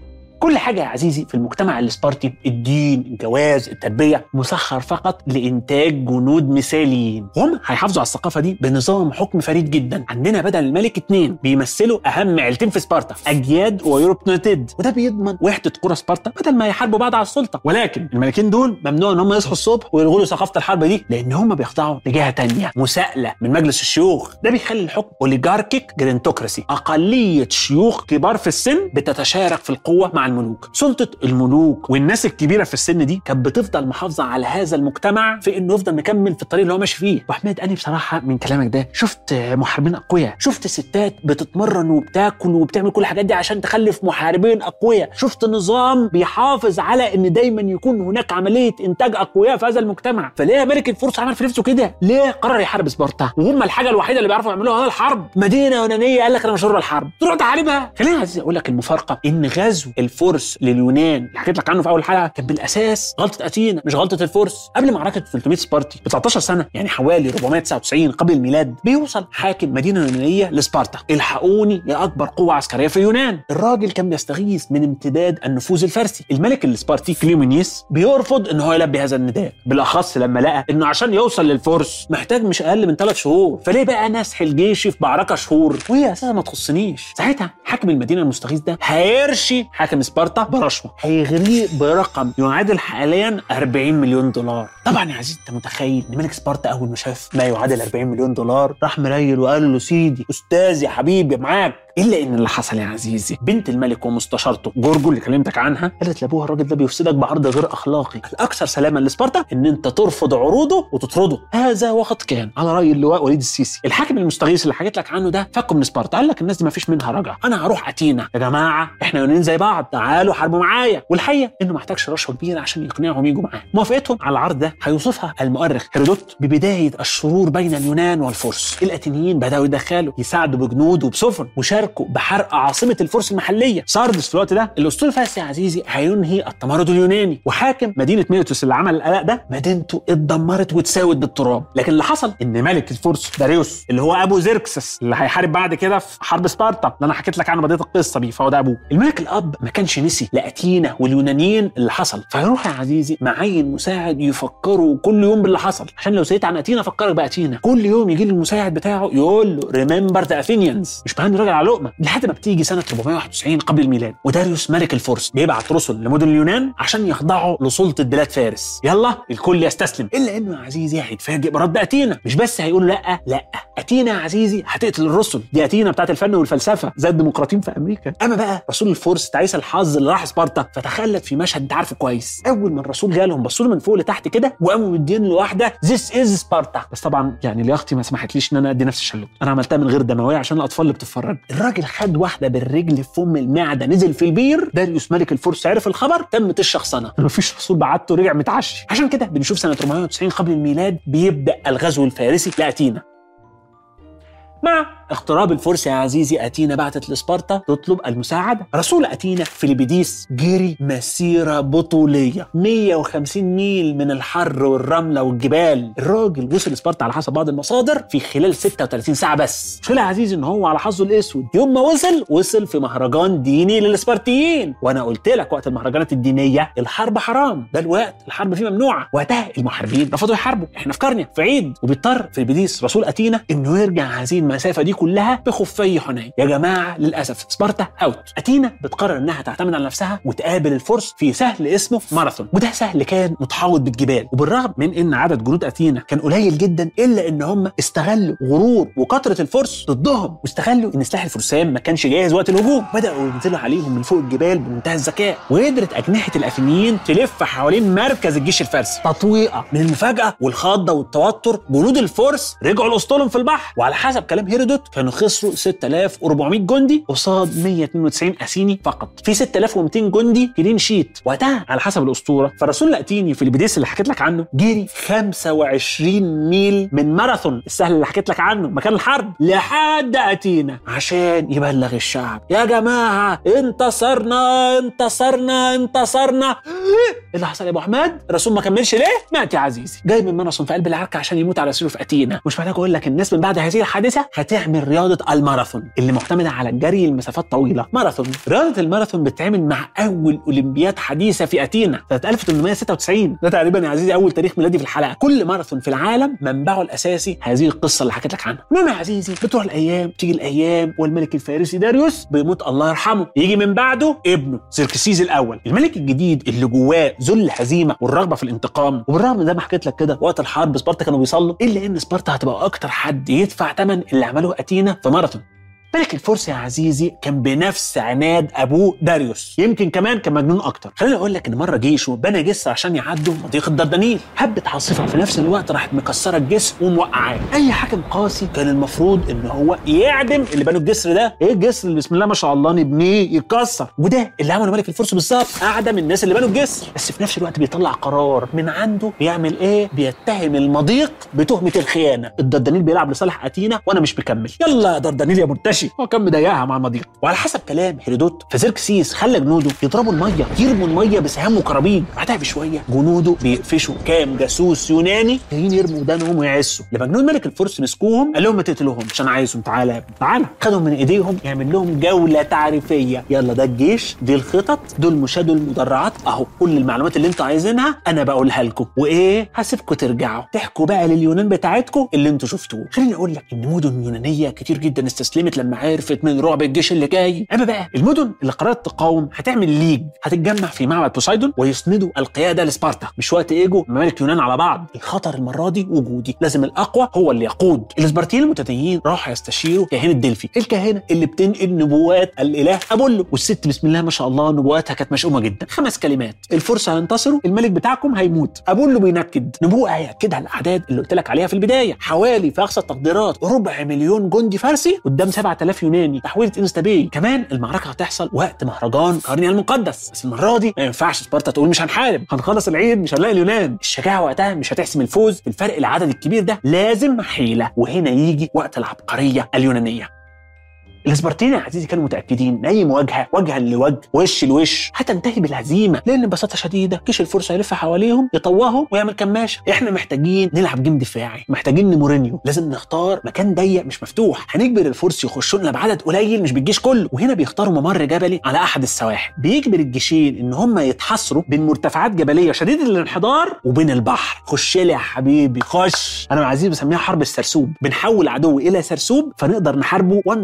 كل حاجة يا عزيزي في المجتمع الاسبرتي الدين الجواز التربية مسخر فقط لإنتاج جنود مثاليين هم هيحافظوا على الثقافة دي بنظام حكم فريد جدا عندنا بدل الملك اتنين بيمثلوا أهم عيلتين في سبارتا أجياد ويوروبنوتيد وده بيضمن وحدة قرى سبارتا بدل ما يحاربوا بعض على السلطة ولكن الملكين دول ممنوع ان هم يصحوا الصبح ويلغوا ثقافة الحرب دي لأن هم بيخضعوا لجهة تانية مساءلة من مجلس الشيوخ ده بيخلي الحكم اوليجاركيك جرينتوكراسي أقلية شيوخ كبار في السن بتتشارك في القوة مع الملوك سلطة الملوك والناس الكبيرة في السن دي كانت بتفضل محافظة على هذا المجتمع في انه يفضل مكمل في الطريق اللي هو ماشي فيه واحمد انا بصراحة من كلامك ده شفت محاربين اقوياء شفت ستات بتتمرن وبتاكل وبتعمل كل الحاجات دي عشان تخلف محاربين اقوياء شفت نظام بيحافظ على ان دايما يكون هناك عملية انتاج اقوياء في هذا المجتمع فليه ملك الفرس عمل في نفسه كده ليه قرر يحارب سبارتا وهم الحاجة الوحيدة اللي بيعرفوا يعملوها هي الحرب مدينة يونانية قال لك انا مشهور بالحرب تروح تحاربها خليني عايز اقول لك المفارقة ان غزو الفرس لليونان اللي حكيت لك عنه في اول حلقه كان بالاساس غلطه اثينا مش غلطه الفرس قبل معركه 300 سبارتي ب 19 سنه يعني حوالي 499 قبل الميلاد بيوصل حاكم مدينه يونانيه لسبارتا الحقوني يا اكبر قوه عسكريه في اليونان الراجل كان بيستغيث من امتداد النفوذ الفارسي الملك السبارتي كليومينيس بيرفض ان هو يلبي هذا النداء بالاخص لما لقى انه عشان يوصل للفرس محتاج مش اقل من ثلاث شهور فليه بقى نسحل جيشي في معركه شهور وهي اساسا ما تخصنيش ساعتها حاكم المدينه المستغيث ده هيرشي حاكم سبارتا برشوه هيغريه برقم يعادل حاليا 40 مليون دولار طبعا يا عزيزي انت متخيل ان ملك سبارتا اول ما شاف ما يعادل 40 مليون دولار راح مريل وقال له سيدي استاذي حبيبي معاك الا ان اللي حصل يا عزيزي بنت الملك ومستشارته جورجو اللي كلمتك عنها قالت لابوها الراجل ده بيفسدك بعرض غير اخلاقي الاكثر سلاما لسبارتا ان انت ترفض عروضه وتطرده هذا وقد كان على راي اللواء وليد السيسي الحاكم المستغيث اللي حكيت لك عنه ده فكه من سبارتا قال لك الناس دي ما فيش منها رجع انا هروح اتينا يا جماعه احنا يونانيين زي بعض تعالوا حاربوا معايا والحقيقه انه ما احتاجش رشوه كبيره عشان يقنعهم يجوا معاه موافقتهم على العرض ده هيوصفها المؤرخ هيرودوت ببدايه الشرور بين اليونان والفرس الاتينيين بداوا يدخلوا يساعدوا بجنود وبسفن وشاركوا بحرق عاصمه الفرس المحليه ساردس في الوقت ده الاسطول الفارسي يا عزيزي هينهي التمرد اليوناني وحاكم مدينه ميلتوس اللي عمل القلق ده مدينته اتدمرت واتساوت بالتراب لكن اللي حصل ان ملك الفرس داريوس اللي هو ابو زيركسس اللي هيحارب بعد كده في حرب سبارتا اللي انا حكيت لك عنه بدايه القصه بيه فهو ده ابوه الملك الاب ما كانش نسي لاتينا واليونانيين اللي حصل فيروح يا عزيزي معين مساعد يفكروا كل يوم باللي حصل عشان لو سيت عن اتينا فكرك باتينا كل يوم يجي لي المساعد بتاعه يقول له ريمبر ذا اثينيانز مش مهم راجع على لقمه لحد ما بتيجي سنه 491 قبل الميلاد وداريوس ملك الفرس بيبعت رسل لمدن اليونان عشان يخضعوا لسلطه بلاد فارس يلا الكل يستسلم الا انه يا عزيزي هيتفاجئ برد اتينا مش بس هيقول لا لا اتينا يا عزيزي هتقتل الرسل دي اتينا بتاعت الفن والفلسفه زي الديمقراطيين في امريكا اما بقى رسول الفرس تعيس الحظ اللي راح سبارتا فتخلد في مشهد انت عارفه كويس اول ما الرسول جالهم بصوا له من فوق لتحت كده وقاموا مدين له واحده ذيس از سبارتا بس طبعا يعني لياقتي ما سمحتليش ان انا ادي نفس الشلوت انا عملتها من غير دمويه عشان الاطفال اللي بتتفرج الراجل خد واحده بالرجل في فم المعده نزل في البير داريوس ملك الفرس عرف الخبر تمت الشخصنه مفيش رسول بعته رجع متعشي عشان كده بنشوف سنه 490 قبل الميلاد بيبدا الغزو الفارسي لاتينا مع اقتراب الفرس يا عزيزي اتينا بعتت لسبارتا تطلب المساعده رسول اتينا فيليبيديس جري مسيره بطوليه 150 ميل من الحر والرمله والجبال الراجل وصل سبارتا على حسب بعض المصادر في خلال 36 ساعه بس مشكلة يا عزيزي ان هو على حظه الاسود يوم ما وصل وصل في مهرجان ديني للسبارتيين وانا قلت لك وقت المهرجانات الدينيه الحرب حرام ده الوقت الحرب فيه ممنوعه وقتها المحاربين رفضوا يحاربوا احنا في قرنيا في عيد وبيضطر فيليبيديس رسول اتينا انه يرجع هذه المسافه دي كلها بخفي حنين يا جماعه للاسف سبارتا اوت اتينا بتقرر انها تعتمد على نفسها وتقابل الفرس في سهل اسمه ماراثون وده سهل كان متحوط بالجبال وبالرغم من ان عدد جنود اتينا كان قليل جدا الا ان هم استغلوا غرور وكثره الفرس ضدهم واستغلوا ان سلاح الفرسان ما كانش جاهز وقت الهجوم بداوا ينزلوا عليهم من فوق الجبال بمنتهى الذكاء وقدرت اجنحه الافينيين تلف حوالين مركز الجيش الفارسي تطويقه من المفاجاه والخضه والتوتر جنود الفرس رجعوا لاسطولهم في البحر وعلى حسب كلام هيرودوت كانوا خسروا 6400 جندي قصاد 192 اسيني فقط في 6200 جندي كلين شيت وقتها على حسب الاسطوره فالرسول لاتيني في البديس اللي حكيت لك عنه جري 25 ميل من ماراثون السهل اللي حكيت لك عنه مكان الحرب لحد اتينا عشان يبلغ الشعب يا جماعه انتصرنا انتصرنا انتصرنا ايه اللي حصل يا ابو احمد الرسول ما كملش ليه مات يا عزيزي جاي من ماراثون في قلب العركه عشان يموت على سريره في اتينا مش محتاج اقول لك الناس من بعد هذه الحادثه هتعمل رياضه الماراثون اللي معتمده على الجري لمسافات طويله ماراثون رياضه الماراثون بتتعمل مع اول اولمبياد حديثه في اتينا سنه 1896 ده تقريبا يا عزيزي اول تاريخ ميلادي في الحلقه كل ماراثون في العالم منبعه الاساسي هذه القصه اللي حكيت لك عنها المهم يا عزيزي بتروح الايام تيجي الايام والملك الفارسي داريوس بيموت الله يرحمه يجي من بعده ابنه سيركسيز الاول الملك الجديد اللي جواه ذل الهزيمه والرغبه في الانتقام وبالرغم من ده ما حكيت لك كده وقت الحرب سبارتا كانوا بيصلوا الا ان سبارتا هتبقى اكتر حد يدفع ثمن اللي عملوه اتينا في ماراثون ملك الفرس يا عزيزي كان بنفس عناد ابوه داريوس يمكن كمان كان مجنون اكتر خليني اقول لك ان مره جيشه بنى جسر عشان يعدوا مضيق الدردنيل هبه عاصفه في نفس الوقت راحت مكسره الجسر وموقعاه اي حاكم قاسي كان المفروض ان هو يعدم اللي بنوا الجسر ده ايه الجسر اللي بسم الله ما شاء الله نبنيه يتكسر وده اللي عمله ملك الفرس بالظبط اعدم الناس اللي بنوا الجسر بس في نفس الوقت بيطلع قرار من عنده بيعمل ايه بيتهم المضيق بتهمه الخيانه الدردنيل بيلعب لصالح اتينا وانا مش مكمل يلا يا دردنيل يا مرتشي هو كان مضايقها مع المضيق وعلى حسب كلام هيرودوت فزيركسيس خلى جنوده يضربوا الميه يرموا الميه بسهام وكرابين بعدها بشويه جنوده بيقفشوا كام جاسوس يوناني جايين يرموا ودانهم ويعسوا لما جنود ملك الفرس مسكوهم قال لهم ما تقتلوهمش انا عايزهم تعالى يا ابني تعالى خدهم من ايديهم يعمل لهم جوله تعريفيه يلا ده الجيش دي الخطط دول مشاة دول المدرعات اهو كل المعلومات اللي انتوا عايزينها انا بقولها لكم وايه هسيبكم ترجعوا تحكوا بقى لليونان بتاعتكم اللي انتوا شفتوه خليني اقول لك ان مدن يونانيه كتير جدا استسلمت لما عرفت من رعب الجيش اللي جاي اما بقى المدن اللي قررت تقاوم هتعمل ليج هتتجمع في معبد بوسايدون ويسندوا القياده لسبارتا مش وقت ايجو ممالك يونان على بعض الخطر المره دي وجودي لازم الاقوى هو اللي يقود الاسبارتيين المتدينين راحوا يستشيروا كاهنه ديلفي الكاهنه اللي بتنقل نبوات الاله ابولو والست بسم الله ما شاء الله نبواتها كانت مشؤومه جدا خمس كلمات الفرس هينتصروا الملك بتاعكم هيموت ابولو بينكد نبوءه هياكدها الاعداد اللي قلت لك عليها في البدايه حوالي في اقصى التقديرات ربع مليون جندي فارسي قدام 7000 يوناني تحويله انستا باي كمان المعركه هتحصل وقت مهرجان قرنيا المقدس بس المره دي ما ينفعش سبارتا تقول مش هنحارب هنخلص العيد مش هنلاقي اليونان الشجاعه وقتها مش هتحسم الفوز بالفرق العدد الكبير ده لازم حيله وهنا يجي وقت العبقريه اليونانيه الاسبرتيين يا عزيزي كانوا متاكدين ان اي مواجهه وجها لوجه وش لوش هتنتهي بالهزيمه لان ببساطه شديده جيش الفرس هيلف حواليهم يطوههم ويعمل كماشه احنا محتاجين نلعب جيم دفاعي محتاجين مورينيو لازم نختار مكان ضيق مش مفتوح هنجبر الفرس يخشوا لنا بعدد قليل مش بالجيش كله وهنا بيختاروا ممر جبلي على احد السواحل بيجبر الجيشين ان هم يتحصروا بين مرتفعات جبليه شديده الانحدار وبين البحر خش لي يا حبيبي خش انا يا عزيزي بسميها حرب السرسوب بنحول عدو الى سرسوب فنقدر نحاربه 1 باي 1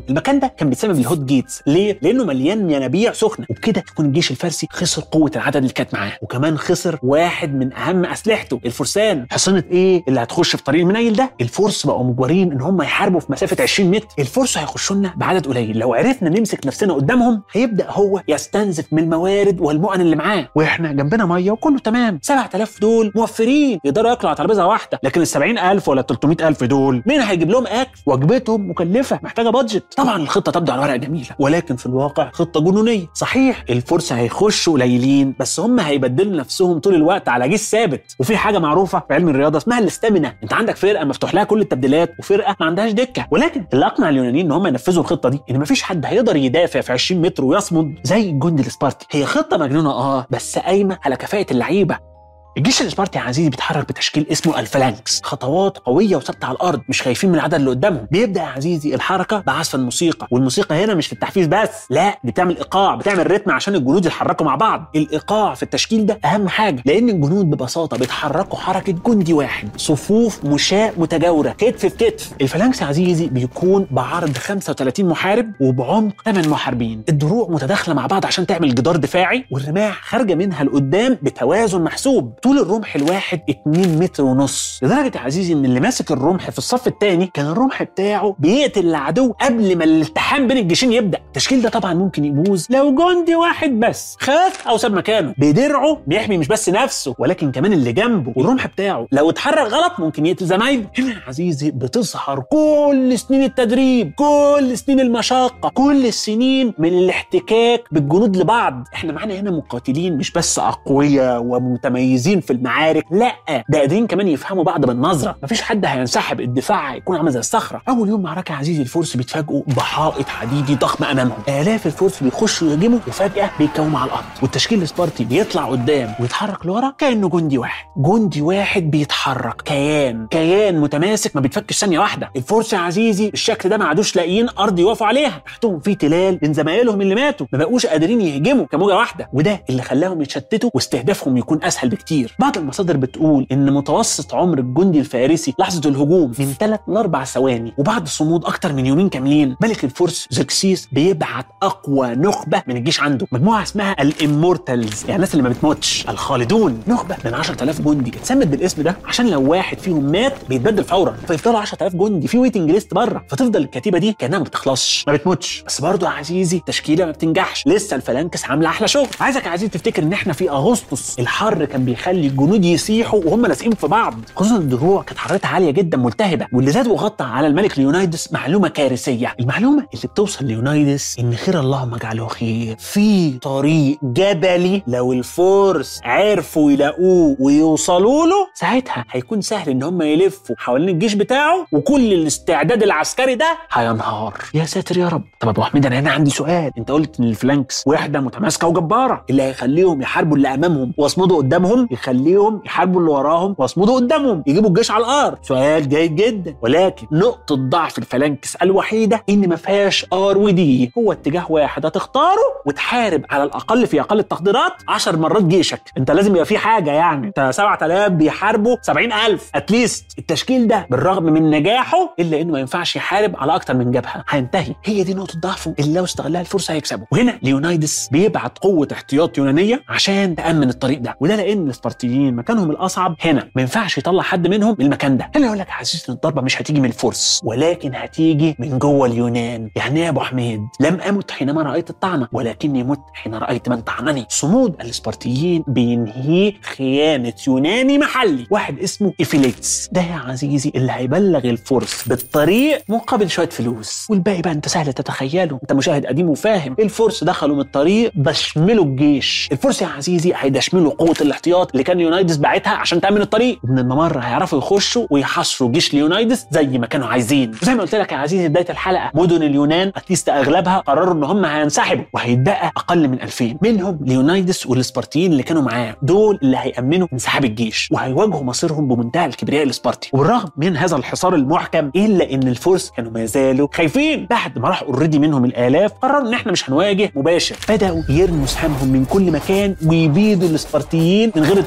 المهم المكان ده كان بيتسمى بالهوت جيتس ليه لانه مليان ينابيع سخنه وبكده يكون الجيش الفارسي خسر قوه العدد اللي كانت معاه وكمان خسر واحد من اهم اسلحته الفرسان حصنه ايه اللي هتخش في طريق المنيل ده الفرس بقوا مجبرين ان هم يحاربوا في مسافه 20 متر الفرس هيخشوا لنا بعدد قليل لو عرفنا نمسك نفسنا قدامهم هيبدا هو يستنزف من الموارد والمؤن اللي معاه واحنا جنبنا ميه وكله تمام 7000 دول موفرين يقدروا ياكلوا على ترابيزه واحده لكن ال 70000 ولا 300000 دول مين هيجيب لهم اكل وجبتهم مكلفه محتاجه بادجت طبعا الخطه تبدو على ورق جميله ولكن في الواقع خطه جنونيه صحيح الفرس هيخشوا قليلين بس هم هيبدلوا نفسهم طول الوقت على جيش ثابت وفي حاجه معروفه في علم الرياضه اسمها الاستامينا انت عندك فرقه مفتوح لها كل التبديلات وفرقه ما عندهاش دكه ولكن اللي اقنع اليونانيين ان هم ينفذوا الخطه دي ان مفيش حد هيقدر يدافع في 20 متر ويصمد زي الجندي السبارتي هي خطه مجنونه اه بس قايمه على كفاءه اللعيبه الجيش الاسبارتي يا عزيزي بيتحرك بتشكيل اسمه الفلانكس خطوات قويه وثابته على الارض مش خايفين من العدد اللي قدامهم بيبدا يا عزيزي الحركه بعزف الموسيقى والموسيقى هنا مش في التحفيز بس لا دي بتعمل ايقاع بتعمل رتم عشان الجنود يتحركوا مع بعض الايقاع في التشكيل ده اهم حاجه لان الجنود ببساطه بيتحركوا حركه جندي واحد صفوف مشاة متجاوره كتف في كتف الفلانكس يا عزيزي بيكون بعرض 35 محارب وبعمق 8 محاربين الدروع متداخله مع بعض عشان تعمل جدار دفاعي والرماح خارجه منها لقدام بتوازن محسوب طول الرمح الواحد 2 متر ونص لدرجه يا عزيزي ان اللي ماسك الرمح في الصف الثاني كان الرمح بتاعه بيقتل العدو قبل ما الالتحام بين الجيشين يبدا التشكيل ده طبعا ممكن يبوظ لو جندي واحد بس خاف او ساب مكانه بدرعه بيحمي مش بس نفسه ولكن كمان اللي جنبه والرمح بتاعه لو اتحرك غلط ممكن يقتل زمايله هنا يا عزيزي بتظهر كل سنين التدريب كل سنين المشقه كل السنين من الاحتكاك بالجنود لبعض احنا معانا هنا مقاتلين مش بس اقوياء ومتميزين في المعارك لا ده قادرين كمان يفهموا بعض بالنظره مفيش حد هينسحب الدفاع هيكون عامل زي الصخره اول يوم معركه يا عزيزي الفرس بيتفاجئوا بحائط حديدي ضخم امامهم الاف الفرس بيخشوا يهاجموا وفجاه بيتكوموا على الارض والتشكيل السبارتي بيطلع قدام ويتحرك لورا كانه جندي واحد جندي واحد بيتحرك كيان كيان متماسك ما بيتفكش ثانيه واحده الفرس يا عزيزي بالشكل ده ما عادوش لاقيين ارض يقفوا عليها تحتهم في تلال من زمايلهم اللي ماتوا ما بقوش قادرين يهجموا كموجه واحده وده اللي خلاهم يتشتتوا واستهدافهم يكون اسهل بكتير بعض المصادر بتقول ان متوسط عمر الجندي الفارسي لحظه الهجوم من 3 ل 4 ثواني وبعد صمود اكتر من يومين كاملين ملك الفرس زركسيس بيبعت اقوى نخبه من الجيش عنده مجموعه اسمها الامورتالز يعني الناس اللي ما بتموتش الخالدون نخبه من 10000 جندي اتسمت بالاسم ده عشان لو واحد فيهم مات بيتبدل فورا فيفضلوا 10000 جندي في ويتنج ليست بره فتفضل الكتيبه دي كانها ما بتخلصش ما بتموتش بس برضه يا عزيزي تشكيله ما بتنجحش لسه الفلانكس عامله احلى شغل عايزك يا عزيزي تفتكر ان احنا في اغسطس الحر كان بيخلي الجنود يسيحوا وهم لازقين في بعض خصوصا الدروع كانت حرارتها عاليه جدا ملتهبه واللي زاد وغطى على الملك ليونايدس معلومه كارثيه المعلومه اللي بتوصل ليونايدس ان خير اللهم اجعله خير في طريق جبلي لو الفرس عرفوا يلاقوه ويوصلوا له ساعتها هيكون سهل ان هم يلفوا حوالين الجيش بتاعه وكل الاستعداد العسكري ده هينهار يا ساتر يا رب طب ابو حميد انا هنا عندي سؤال انت قلت ان الفلانكس وحده متماسكه وجباره اللي هيخليهم يحاربوا اللي امامهم واصمدوا قدامهم يخليهم يحاربوا اللي وراهم واصمدوا قدامهم يجيبوا الجيش على الارض سؤال جيد جدا ولكن نقطه ضعف الفلانكس الوحيده ان ما فيهاش ار ودي هو اتجاه واحد هتختاره وتحارب على الاقل في اقل التقديرات 10 مرات جيشك انت لازم يبقى في حاجه يعني انت 7000 بيحاربوا 70000 اتليست التشكيل ده بالرغم من نجاحه الا انه ما ينفعش يحارب على اكتر من جبهه هينتهي هي دي نقطه ضعفه اللي لو استغلها الفرصه هيكسبوا وهنا ليونايدس بيبعت قوه احتياط يونانيه عشان تامن الطريق ده وده لان السبارتيين مكانهم الاصعب هنا ما ينفعش يطلع حد منهم من المكان ده هنا يقول لك حاسس ان الضربه مش هتيجي من الفرس ولكن هتيجي من جوه اليونان يعني ايه يا ابو حميد لم امت حينما رايت الطعنه ولكني مت حين رايت من طعنني صمود السبارتيين بينهيه خيانه يوناني محلي واحد اسمه ايفيليتس ده يا عزيزي اللي هيبلغ الفرس بالطريق مقابل شويه فلوس والباقي بقى انت سهل تتخيله انت مشاهد قديم وفاهم الفرس دخلوا من الطريق دشملوا الجيش الفرس يا عزيزي هيدشملوا قوه الاحتياط اللي كان ليونايدس باعتها عشان تامن الطريق ومن الممر هيعرفوا يخشوا ويحاصروا جيش ليونايدس زي ما كانوا عايزين وزي ما قلت لك يا عزيزي بدايه الحلقه مدن اليونان اتليست اغلبها قرروا ان هم هينسحبوا وهيتبقى اقل من 2000 منهم ليونايدس والسبارتيين اللي كانوا معاه دول اللي هيامنوا انسحاب الجيش وهيواجهوا مصيرهم بمنتهى الكبرياء السبارتي وبالرغم من هذا الحصار المحكم الا ان الفرس كانوا ما زالوا خايفين بعد ما راح اوريدي منهم الالاف قرروا ان احنا مش هنواجه مباشر بداوا يرموا سهامهم من كل مكان ويبيدوا السبارتيين من غير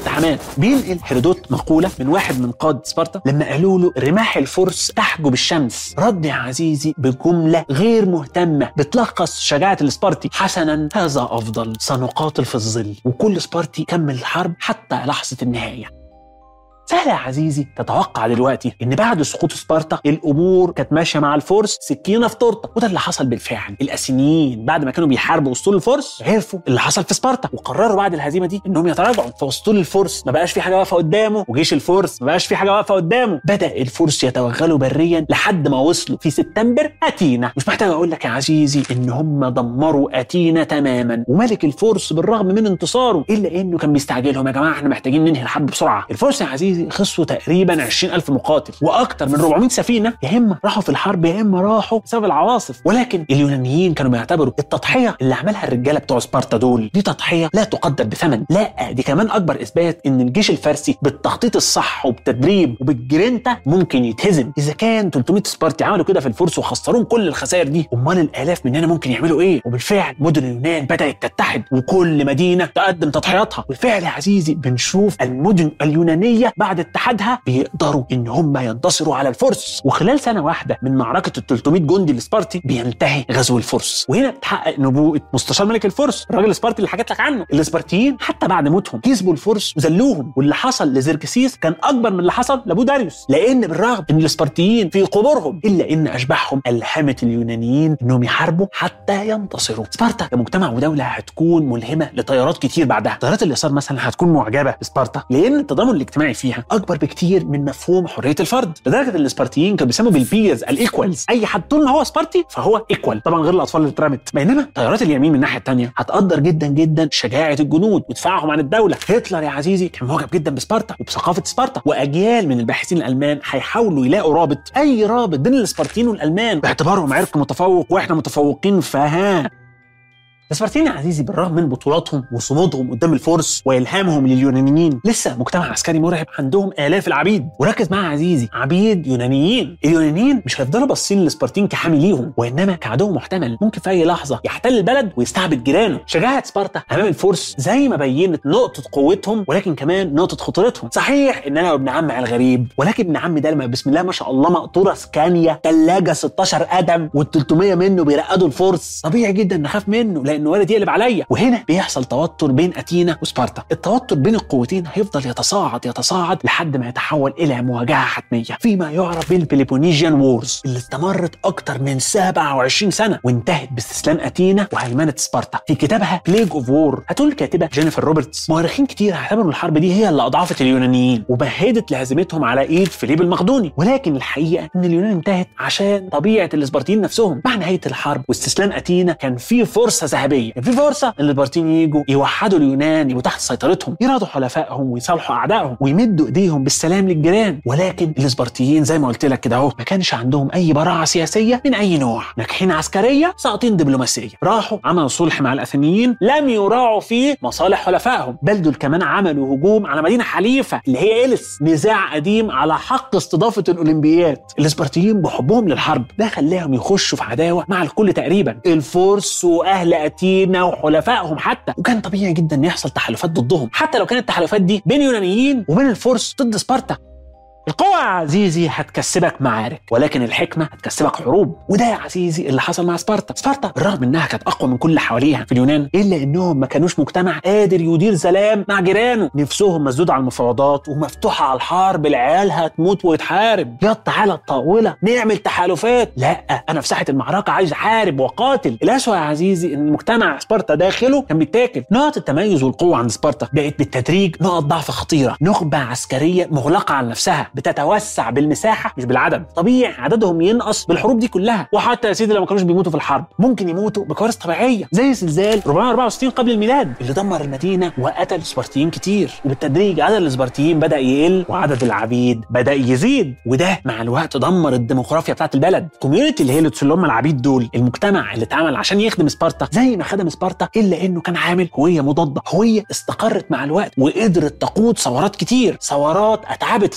الاقتحامات بينقل هيرودوت مقوله من واحد من قاده سبارتا لما قالوا له رماح الفرس تحجب الشمس رد يا عزيزي بجمله غير مهتمه بتلخص شجاعه السبارتي حسنا هذا افضل سنقاتل في الظل وكل سبارتي كمل الحرب حتى لحظه النهايه سهل يا عزيزي تتوقع دلوقتي ان بعد سقوط سبارتا الامور كانت ماشيه مع الفرس سكينه في تورته وده اللي حصل بالفعل الاسينيين بعد ما كانوا بيحاربوا اسطول الفرس عرفوا اللي حصل في سبارتا وقرروا بعد الهزيمه دي انهم يتراجعوا فاسطول الفرس ما بقاش في حاجه واقفه قدامه وجيش الفرس ما بقاش في حاجه واقفه قدامه بدا الفرس يتوغلوا بريا لحد ما وصلوا في سبتمبر اتينا مش محتاج اقول لك يا عزيزي ان هم دمروا اتينا تماما وملك الفرس بالرغم من انتصاره الا انه كان بيستعجلهم يا جماعه احنا محتاجين ننهي الحرب بسرعه الفرس يا عزيزي خسروا تقريبا 20000 مقاتل واكثر من 400 سفينه يا اما راحوا في الحرب يا اما راحوا بسبب العواصف ولكن اليونانيين كانوا بيعتبروا التضحيه اللي عملها الرجاله بتوع سبارتا دول دي تضحيه لا تقدر بثمن لا دي كمان اكبر اثبات ان الجيش الفارسي بالتخطيط الصح وبالتدريب وبالجرينتا ممكن يتهزم اذا كان 300 سبارتي عملوا كده في الفرس وخسروهم كل الخسائر دي امال الالاف مننا ممكن يعملوا ايه وبالفعل مدن اليونان بدات تتحد وكل مدينه تقدم تضحياتها بالفعل يا عزيزي بنشوف المدن اليونانيه بعد اتحادها بيقدروا ان هم ينتصروا على الفرس وخلال سنه واحده من معركه ال 300 جندي السبارتي بينتهي غزو الفرس وهنا بتحقق نبوءه مستشار ملك الفرس الراجل السبارتي اللي حكيت لك عنه السبارتيين حتى بعد موتهم كسبوا الفرس وذلوهم واللي حصل لزركسيس كان اكبر من اللي حصل لابو داريوس لان بالرغم ان السبارتيين في قبورهم الا ان اشباحهم الهمت اليونانيين انهم يحاربوا حتى ينتصروا سبارتا كمجتمع ودوله هتكون ملهمه لتيارات كتير بعدها تيارات اليسار مثلا هتكون معجبه بسبارتا لان التضامن الاجتماعي فيها اكبر بكتير من مفهوم حريه الفرد لدرجه ان السبارتيين كانوا بيسموا بالبيرز الايكوالز اي حد طول ما هو سبارتي فهو ايكوال طبعا غير الاطفال اللي اترمت بينما تيارات اليمين من الناحيه الثانيه هتقدر جدا جدا شجاعه الجنود ودفاعهم عن الدوله هتلر يا عزيزي كان معجب جدا بسبارتا وبثقافه سبارتا واجيال من الباحثين الالمان هيحاولوا يلاقوا رابط اي رابط بين السبارتيين والالمان باعتبارهم عرق متفوق واحنا متفوقين فها السبارتيين يا عزيزي بالرغم من بطولاتهم وصمودهم قدام الفرس والهامهم لليونانيين لسه مجتمع عسكري مرعب عندهم الاف العبيد وركز معايا يا عزيزي عبيد يونانيين اليونانيين مش هيفضلوا باصين للسبارتيين كحامي ليهم وانما كعدو محتمل ممكن في اي لحظه يحتل البلد ويستعبد جيرانه شجاعه سبارتا امام الفرس زي ما بينت نقطه قوتهم ولكن كمان نقطه خطورتهم صحيح ان انا وابن عمي على الغريب ولكن ابن عمي ده لما بسم الله ما شاء الله مقطوره سكانيا ثلاجه 16 قدم وال300 منه بيرقدوا الفرس طبيعي جدا نخاف منه لان ولد يقلب عليا وهنا بيحصل توتر بين اتينا وسبارتا التوتر بين القوتين هيفضل يتصاعد يتصاعد لحد ما يتحول الى مواجهه حتميه فيما يعرف بالبليبونيجيان وورز اللي استمرت اكتر من 27 سنه وانتهت باستسلام اتينا وهيمنه سبارتا في كتابها بليج اوف وور هتقول الكاتبه جينيفر روبرتس مؤرخين كتير اعتبروا الحرب دي هي اللي اضعفت اليونانيين ومهدت لهزيمتهم على ايد فيليب المقدوني ولكن الحقيقه ان اليونان انتهت عشان طبيعه الاسبارتيين نفسهم مع نهايه الحرب واستسلام اتينا كان في فرصه ذهبيه كان في فرصه ان الاسبارتيين يجوا يوحدوا اليونان يبقوا تحت سيطرتهم يرادوا حلفائهم ويصالحوا اعدائهم ويمدوا ايديهم بالسلام للجيران ولكن الاسبارتيين زي ما قلت لك كده اهو ما كانش عندهم اي براعه سياسيه من اي نوع ناجحين عسكريا ساقطين دبلوماسيا راحوا عملوا صلح مع الاثينيين لم يراعوا فيه مصالح حلفائهم بل دول كمان عملوا هجوم على مدينه حليفه اللي هي إليس نزاع قديم على حق استضافه الاولمبياد الاسبارتيين بحبهم للحرب ده خلاهم يخشوا في عداوه مع الكل تقريبا الفرس واهل اتينا وحلفائهم حتى وكان طبيعي جدا ان يحصل تحالفات ضدهم حتى لو كانت التحالفات دي بين يونانيين وبين الفرس ضد سبارتا القوة يا عزيزي هتكسبك معارك ولكن الحكمة هتكسبك حروب وده يا عزيزي اللي حصل مع سبارتا سبارتا بالرغم انها كانت اقوى من كل اللي حواليها في اليونان الا انهم ما كانوش مجتمع قادر يدير سلام مع جيرانه نفسهم مسدود على المفاوضات ومفتوحة على الحرب العيال هتموت ويتحارب يا تعالى الطاولة نعمل تحالفات لا انا في ساحة المعركة عايز احارب وقاتل الاسوأ يا عزيزي ان المجتمع سبارتا داخله كان بيتاكل نقط التميز والقوة عند سبارتا بقت بالتدريج نقط ضعف خطيرة نخبة عسكرية مغلقة على نفسها بتتوسع بالمساحه مش بالعدد طبيعي عددهم ينقص بالحروب دي كلها وحتى يا سيدي لو ما كانوش بيموتوا في الحرب ممكن يموتوا بكوارث طبيعيه زي زلزال 464 قبل الميلاد اللي دمر المدينه وقتل سبارتيين كتير وبالتدريج عدد السبارتيين بدا يقل وعدد العبيد بدا يزيد وده مع الوقت دمر الديموغرافيا بتاعت البلد كوميونتي اللي هي اللي هم العبيد دول المجتمع اللي اتعمل عشان يخدم سبارتا زي ما خدم سبارتا الا انه كان عامل هويه مضاده هويه استقرت مع الوقت وقدرت تقود ثورات كتير ثورات اتعبت سبارتا من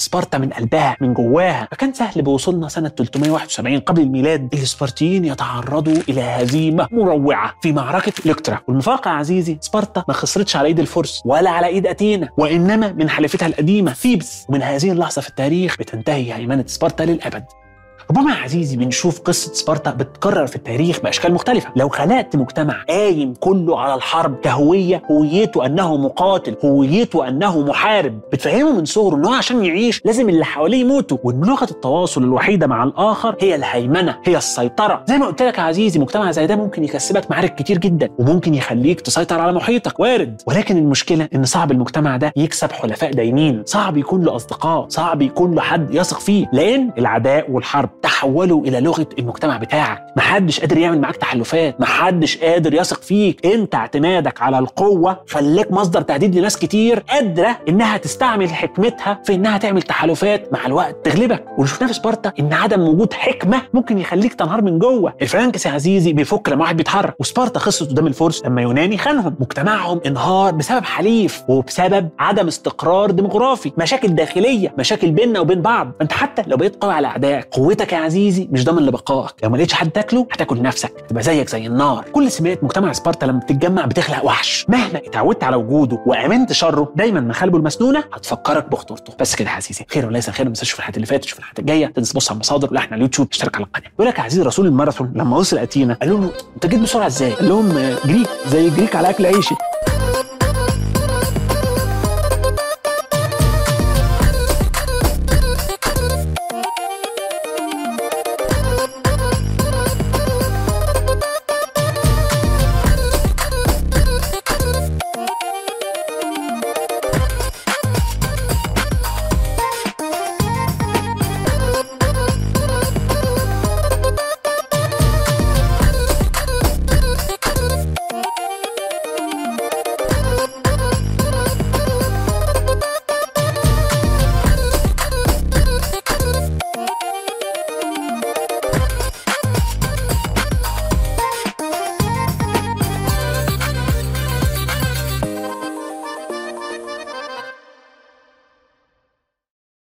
من قلبها من جواها فكان سهل بوصولنا سنه 371 قبل الميلاد السبارتيين يتعرضوا الى هزيمه مروعه في معركه الكترا والمفارقه يا عزيزي سبارتا ما خسرتش على ايد الفرس ولا على ايد اثينا وانما من حليفتها القديمه ثيبس ومن هذه اللحظه في التاريخ بتنتهي هيمنه سبارتا للابد ربما يا عزيزي بنشوف قصة سبارتا بتتكرر في التاريخ بأشكال مختلفة لو خلقت مجتمع قايم كله على الحرب كهوية هويته أنه مقاتل هويته أنه محارب بتفهمه من صغره أنه عشان يعيش لازم اللي حواليه يموتوا وأن لغة التواصل الوحيدة مع الآخر هي الهيمنة هي السيطرة زي ما قلت لك يا عزيزي مجتمع زي ده ممكن يكسبك معارك كتير جدا وممكن يخليك تسيطر على محيطك وارد ولكن المشكلة أن صعب المجتمع ده يكسب حلفاء دايمين صعب يكون له أصدقاء صعب يكون له حد يثق فيه لأن العداء والحرب تحولوا الى لغه المجتمع بتاعك محدش قادر يعمل معاك تحالفات محدش قادر يثق فيك انت اعتمادك على القوه خلاك مصدر تهديد لناس كتير قادره انها تستعمل حكمتها في انها تعمل تحالفات مع الوقت تغلبك واللي شفناه في سبارتا ان عدم وجود حكمه ممكن يخليك تنهار من جوه الفرنكس يا عزيزي بيفك لما واحد بيتحرك وسبارتا خسرت قدام الفرس لما يوناني خانهم مجتمعهم انهار بسبب حليف وبسبب عدم استقرار ديموغرافي مشاكل داخليه مشاكل بيننا وبين بعض انت حتى لو بقيت قوي على اعدائك قوتك يا عزيزي مش ضامن لبقائك لو ما لقيتش حد تاكله هتاكل نفسك تبقى زيك زي النار كل سمات مجتمع سبارتا لما بتتجمع بتخلق وحش مهما اتعودت على وجوده وامنت شره دايما مخالبه المسنونه هتفكرك بخطورته بس كده يا عزيزي خير وليس خير ما تنساش تشوف الحلقات اللي فاتت تشوف الحلقات الجايه تنسى تبص على المصادر ولا احنا على اليوتيوب اشترك على القناه بيقول لك يا عزيزي رسول الماراثون لما وصل اتينا قالوا له انت جيت بسرعه ازاي؟ قال لهم آه، جريك زي جريك على اكل عيشي